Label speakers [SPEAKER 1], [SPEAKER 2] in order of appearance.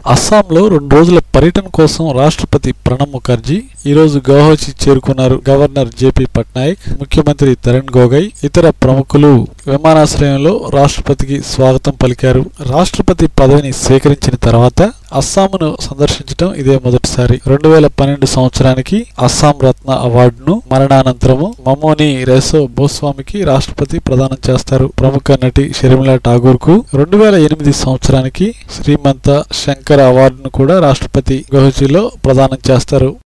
[SPEAKER 1] అస్సాంలో రెండు రోజుల పర్యటన కోసం రాష్ట్రపతి ప్రణబ్ ముఖర్జీ ఈ రోజు గౌహతి చేరుకున్నారు గవర్నర్ జేపీ పట్నాయక్ ముఖ్యమంత్రి తరుణ్ గొగోయ్ ఇతర ప్రముఖులు విమానాశ్రయంలో రాష్ట్రపతికి స్వాగతం పలికారు రాష్ట్రపతి పదవిని స్వీకరించిన తర్వాత అస్సాంను సందర్శించడం ఇదే మొదటిసారి రెండు వేల పన్నెండు సంవత్సరానికి అస్సాం రత్న అవార్డును మరణానంతరము మమోని రేసో భూస్వామికి రాష్ట్రపతి ప్రదానం చేస్తారు ప్రముఖ నటి షర్మిలా ఠాగూర్ కు రెండు వేల ఎనిమిది సంవత్సరానికి శ్రీమంత శంకర అవార్డును కూడా రాష్ట్రపతి గౌహతిలో ప్రదానం చేస్తారు